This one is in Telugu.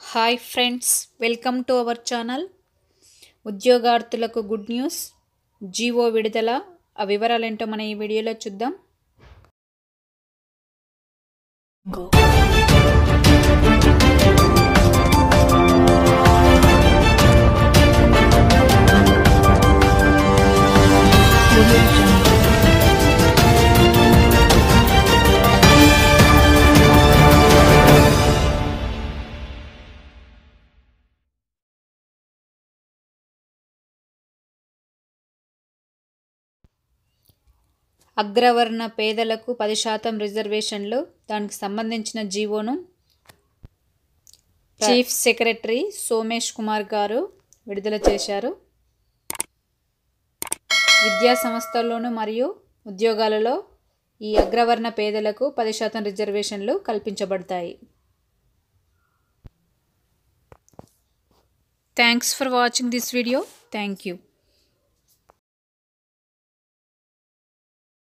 hi friends welcome to our channel ఉద్యోగార్థులకు గుడ్ న్యూస్ జీవో విడుదల ఆ వివరాలు ఏంటో మనం ఈ వీడియోలో చూద్దాం అగ్రవర్ణ పేదలకు పది శాతం రిజర్వేషన్లు దానికి సంబంధించిన జీవోను చీఫ్ సెక్రటరీ సోమేష్ కుమార్ గారు విడుదల చేశారు విద్యా సంస్థల్లోనూ మరియు ఉద్యోగాలలో ఈ అగ్రవర్ణ పేదలకు పది శాతం రిజర్వేషన్లు కల్పించబడతాయి thanks for watching this video thank you